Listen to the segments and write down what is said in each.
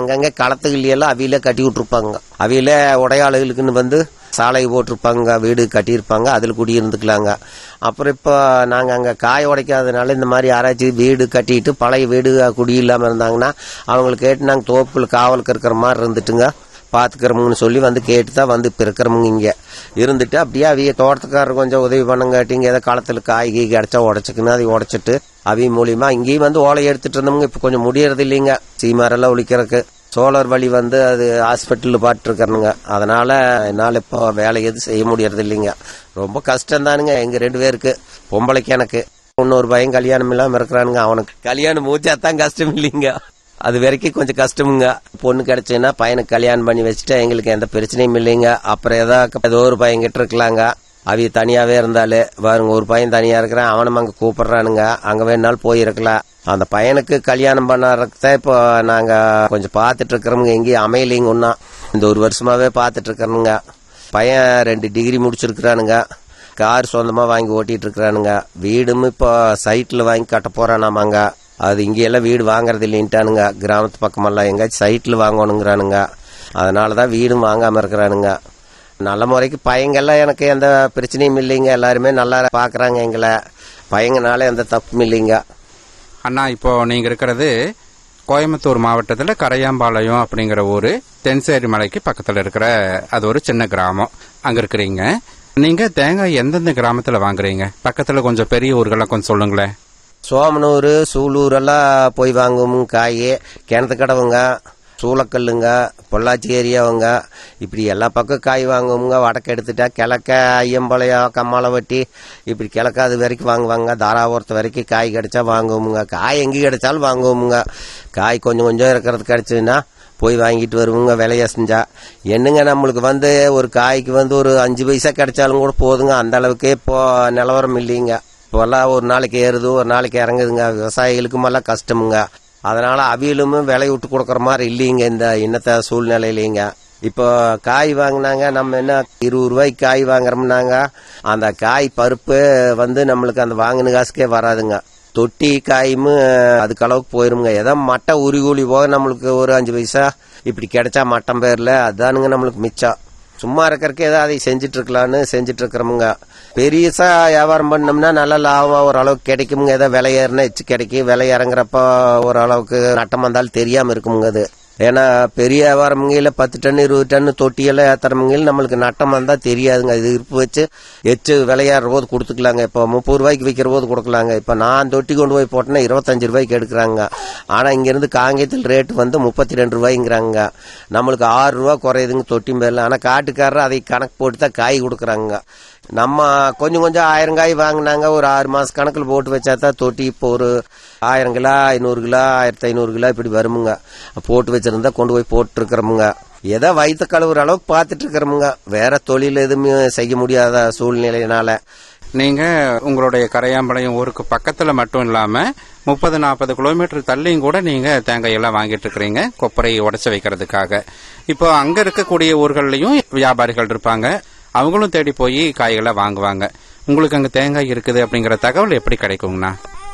அங்கங்க களத்துகள் எல்லாம் அவியில கட்டி விட்டுருப்பாங்க அவியில உடையாளுகளுக்குன்னு வந்து சாலை போட்டிருப்பாங்க வீடு கட்டியிருப்பாங்க அதில் குடியிருந்துக்கலாங்க அப்புறம் இப்போ நாங்கள் அங்கே காய உடைக்காதனால இந்த மாதிரி யாராச்சும் வீடு கட்டிட்டு பழைய வீடு குடி இல்லாமல் இருந்தாங்கன்னா அவங்களுக்கு கேட்டு நாங்கள் தோப்புக்குள்ள காவலுக்கு இருக்கிற மாதிரி இருந்துட்டுங்க பார்த்துக்கிறோம்னு சொல்லி வந்து கேட்டு தான் வந்து இப்போ இருக்கிறவங்க இங்கே இருந்துட்டு அப்படியே அவிய தோட்டத்துக்காரர் கொஞ்சம் உதவி பண்ணுங்காட்டிங்க ஏதோ களத்தில் காய் கீ கிடச்சா உடச்சிக்கணும் அதை உடச்சிட்டு அவிய மூலியமா இங்கேயும் வந்து ஓலை எடுத்துட்டு இருந்தவங்க இப்போ கொஞ்சம் முடியறது இல்லைங்க சீமாரெல்லாம் ஒழிக்கிறதுக்கு சோலார் வழி வந்து அது ஹாஸ்பிட்டலில் பாட்டுருக்கணுங்க அதனால என்னால் இப்போ வேலை எதுவும் செய்ய முடியறது இல்லைங்க ரொம்ப கஷ்டம் தானுங்க எங்கள் ரெண்டு பேருக்கு பொம்பளைக்கு எனக்கு இன்னொரு பையன் கல்யாணம் இல்லாமல் இருக்கிறானுங்க அவனுக்கு கல்யாணம் மூச்சா தான் கஷ்டம் இல்லைங்க அது வரைக்கும் கொஞ்சம் கஷ்டமுங்க பொண்ணு கிடைச்சுன்னா பையனுக்கு கல்யாணம் பண்ணி வச்சுட்டா எங்களுக்கு எந்த பிரச்சனையும் இல்லைங்க அப்புறம் ஏதாவது ஏதோ ஒரு பையன் கிட்ட இருக்கலாங்க அவிய தனியாவே இருந்தாலே பாருங்க ஒரு பையன் தனியா இருக்கிறான் அவனும் அங்க கூப்பிடுறானுங்க அங்க வேணாலும் போயிருக்கலாம் அந்த பையனுக்கு கல்யாணம் பண்ணறதுக்கு தான் இப்போ நாங்க கொஞ்சம் பார்த்துட்டு இருக்கிறோமுங்க எங்கேயும் அமையலைங்க ஒன்னா இந்த ஒரு வருஷமாவே பார்த்துட்டு இருக்கிறோமுங்க பையன் ரெண்டு டிகிரி முடிச்சிருக்கிறானுங்க கார் சொந்தமா வாங்கி ஓட்டிட்டு இருக்கிறானுங்க வீடும் இப்போ சைட்ல வாங்கி கட்ட போறானாமாங்க அது இங்கெல்லாம் வீடு வாங்குறது இல்லைன்ட்டானுங்க கிராமத்து பக்கமெல்லாம் எங்கேயாச்சும் சைட்ல வாங்கணுங்கிறானுங்க அதனால தான் வீடும் வாங்காம இருக்கிறானுங்க நல்ல முறைக்கு பையங்கெல்லாம் எனக்கு எந்த பிரச்சனையும் இல்லைங்க எல்லாருமே நல்லா பார்க்கறாங்க எங்களை பையங்கனால எந்த தப்பும் இல்லைங்க அண்ணா இப்போ நீங்க இருக்கிறது கோயம்புத்தூர் மாவட்டத்துல கரையாம்பாளையம் அப்படிங்கிற ஊரு தென்சேரி மலைக்கு பக்கத்துல இருக்கிற அது ஒரு சின்ன கிராமம் அங்க இருக்கிறீங்க நீங்க தேங்காய் எந்தெந்த கிராமத்துல வாங்குறீங்க பக்கத்துல கொஞ்சம் பெரிய ஊர்கள்லாம் கொஞ்சம் சொல்லுங்களேன் சோமனூர் சூலூர் எல்லாம் போய் வாங்குவோம் காய் கிணத்து கடவுங்க சூளக்கல்லுங்க பொள்ளாச்சி ஏரியாவுங்க இப்படி எல்லா பக்கம் காய் வாங்குவோங்க வடக்கு எடுத்துட்டா கிழக்க ஐயம்பாளையம் கம்மாளவட்டி இப்படி கிழக்க அது வரைக்கும் வாங்குவாங்க தாராபுரத்து வரைக்கும் காய் கிடைச்சா வாங்குவோமுங்க காய் எங்கே கிடைச்சாலும் வாங்குவோமுங்க காய் கொஞ்சம் கொஞ்சம் இருக்கிறது கிடைச்சதுன்னா போய் வாங்கிட்டு வருவோங்க விலைய செஞ்சா என்னங்க நம்மளுக்கு வந்து ஒரு காய்க்கு வந்து ஒரு அஞ்சு பைசா கிடைச்சாலும் கூட போதுங்க அந்த அளவுக்கு இப்போ நிலவரம் இல்லைங்க இப்போல்லாம் ஒரு நாளைக்கு ஏறுது ஒரு நாளைக்கு இறங்குதுங்க விவசாயிகளுக்கும் எல்லாம் கஷ்டமுங்க அதனால அவியலும் விலை விட்டு கொடுக்கற மாதிரி இல்லைங்க இந்த இன்னத்த சூழ்நிலையிலங்க இப்போ காய் வாங்கினாங்க நம்ம என்ன இருபது ரூபாய்க்கு காய் வாங்குறோம்னாங்க அந்த காய் பருப்பு வந்து நம்மளுக்கு அந்த வாங்கின காசுக்கே வராதுங்க தொட்டி காயும் அதுக்கு அளவுக்கு போயிருங்க ஏதோ மட்டை உரி கூலி போக நம்மளுக்கு ஒரு அஞ்சு பைசா இப்படி கிடைச்சா மட்டம் பேர்ல அதானுங்க நம்மளுக்கு மிச்சம் சும்மா இருக்கறதுக்கு ஏதோ அதை செஞ்சுட்டு இருக்கலாம்னு செஞ்சுட்டு இருக்கிறோமுங்க பெரியசா வியாபாரம் பண்ணோம்னா நல்ல லாபம் ஓரளவுக்கு கிடைக்குமுங்க ஏதோ விலை ஏறினா எச்சு கிடைக்கும் விலை இறங்குறப்ப ஓரளவுக்கு நட்டம் வந்தாலும் தெரியாம இருக்குமுங்க அது ஏன்னா பெரிய வியாபாரமுங்கையில் பத்து டன் இருபது டன் தொட்டியெல்லாம் ஏத்துறமுங்கையில் நம்மளுக்கு நட்டம் வந்தா தெரியாதுங்க இது இருப்பு வச்சு எச்சு விலையாடுற போது கொடுத்துக்கலாங்க இப்போ முப்பது ரூபாய்க்கு விற்கிற போது கொடுக்கலாங்க இப்போ நான் தொட்டி கொண்டு போய் போட்டேன்னா இருபத்தஞ்சு ரூபாய்க்கு எடுக்கிறாங்க ஆனால் இங்கேருந்து காங்கேயத்தில் ரேட் வந்து முப்பத்தி ரெண்டு ரூபாய்ங்கிறாங்க நம்மளுக்கு ஆறு ரூபா குறையுதுங்க தொட்டி மேல ஆனால் காட்டுக்காரர் அதை கணக்கு போட்டு தான் காய் கொடுக்குறாங்க நம்ம கொஞ்சம் கொஞ்சம் ஆயிரம் காய் வாங்கினாங்க ஒரு ஆறு மாச கணக்கில் போட்டு வச்சா தான் தொட்டி இப்போ ஒரு ஆயிரம் கிலோ ஐநூறு கிலோ ஆயிரத்தி ஐநூறு கிலோ இப்படி வருமுங்க போட்டு வச்சிருந்தா கொண்டு போய் போட்டு இருக்கிறோமுங்க ஏதோ வயிற்று கழுவுற அளவுக்கு பார்த்துட்டு இருக்கிறோமுங்க வேற தொழில் எதுவுமே செய்ய முடியாத சூழ்நிலையினால நீங்க உங்களுடைய கரையாம்பாளையம் ஊருக்கு பக்கத்துல மட்டும் இல்லாம முப்பது நாற்பது கிலோமீட்டர் தள்ளியும் கூட நீங்க தேங்காய் எல்லாம் வாங்கிட்டு இருக்கிறீங்க கொப்பரை உடைச்சு வைக்கிறதுக்காக இப்போ அங்க இருக்கக்கூடிய ஊர்கள்லயும் வியாபாரிகள் இருப்பாங்க அவங்களும் தேடி போய் காய்களை வாங்குவாங்க உங்களுக்கு அங்க தேங்காய் இருக்குது அப்படிங்கிற தகவல் எப்படி கிடைக்குங்கண்ணா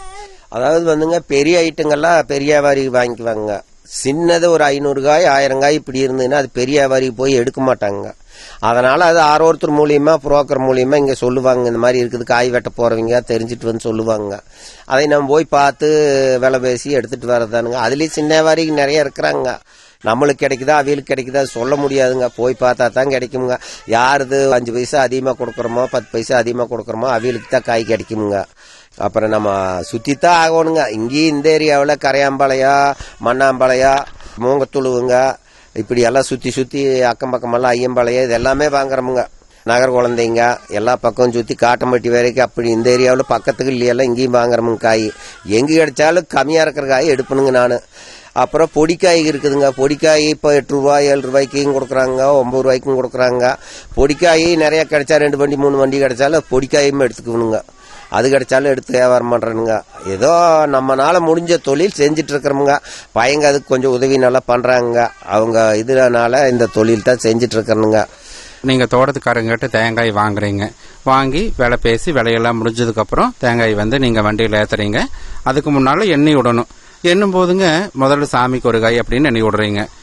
அதாவது வந்துங்க பெரிய ஐட்டங்கள்லாம் பெரிய வியாபாரி வாங்கிக்குவாங்க சின்னது ஒரு ஐநூறு காய் ஆயிரம் காய் இப்படி இருந்ததுன்னா அது பெரிய வியாபாரிக்கு போய் எடுக்க மாட்டாங்க அதனால அது ஆரோருத்தர் மூலியமா புரோக்கர் மூலியமா இங்க சொல்லுவாங்க இந்த மாதிரி இருக்குது காய் வெட்ட போறவங்க தெரிஞ்சுட்டு வந்து சொல்லுவாங்க அதை நம்ம போய் பார்த்து விலை பேசி எடுத்துட்டு வரதானுங்க அதுலயும் சின்ன வியாபாரிக்கு நிறைய இருக்கிறாங்க நம்மளுக்கு கிடைக்குதா அவியலுக்கு கிடைக்குதா சொல்ல முடியாதுங்க போய் பார்த்தா தான் கிடைக்குங்க யாருது அஞ்சு பைசா அதிகமாக கொடுக்குறோமோ பத்து பைசா அதிகமாக கொடுக்குறோமோ அவியலுக்கு தான் காய் கிடைக்குமுங்க அப்புறம் நம்ம சுற்றித்தான் ஆகணுங்க இங்கேயும் இந்த ஏரியாவில் கரையாம்பாளையா மண்ணாம்பாளையா மூங்கத்துழுவுங்க இப்படி எல்லாம் சுற்றி சுற்றி அக்கம் பக்கமெல்லாம் ஐயம்பாளையம் இது எல்லாமே வாங்குறோமுங்க நகர் குழந்தைங்க எல்லா பக்கம் சுற்றி காட்டம்பட்டி வரைக்கும் அப்படி இந்த ஏரியாவில் பக்கத்துக்கு இல்லையெல்லாம் இங்கேயும் வாங்குறோமுங்க காய் எங்கே கிடைச்சாலும் கம்மியாக இருக்கிற காய் எடுப்பணுங்க நான் அப்புறம் பொடிக்காய் இருக்குதுங்க பொடிக்காய் இப்போ எட்டு ரூபாய் ஏழு ரூபாய்க்கும் கொடுக்குறாங்க ஒன்பது ரூபாய்க்கும் கொடுக்குறாங்க பொடிக்காய் நிறைய கிடைச்சா ரெண்டு வண்டி மூணு வண்டி கிடைச்சாலும் பொடிக்காயும் எடுத்துக்கணுங்க அது கிடைச்சாலும் எடுத்து வியாபாரம் பண்றேனுங்க ஏதோ நம்மனால முடிஞ்ச தொழில் செஞ்சுட்டு இருக்கிறோமுங்க பையங்க அதுக்கு கொஞ்சம் உதவி நல்லா பண்றாங்க அவங்க இதனால இந்த தொழில் தான் செஞ்சுட்டு இருக்கிறனுங்க நீங்க தோட்டத்துக்காரங்கிட்ட தேங்காய் வாங்குறீங்க வாங்கி விலை பேசி விலையெல்லாம் முடிஞ்சதுக்கு அப்புறம் தேங்காய் வந்து நீங்க வண்டியில ஏத்துறீங்க அதுக்கு முன்னால எண்ணெய் விடணும் எண்ணும் போதுங்க முதல்ல சாமிக்கு ஒரு காய் அப்படின்னு எண்ணெய் விடுறீங்க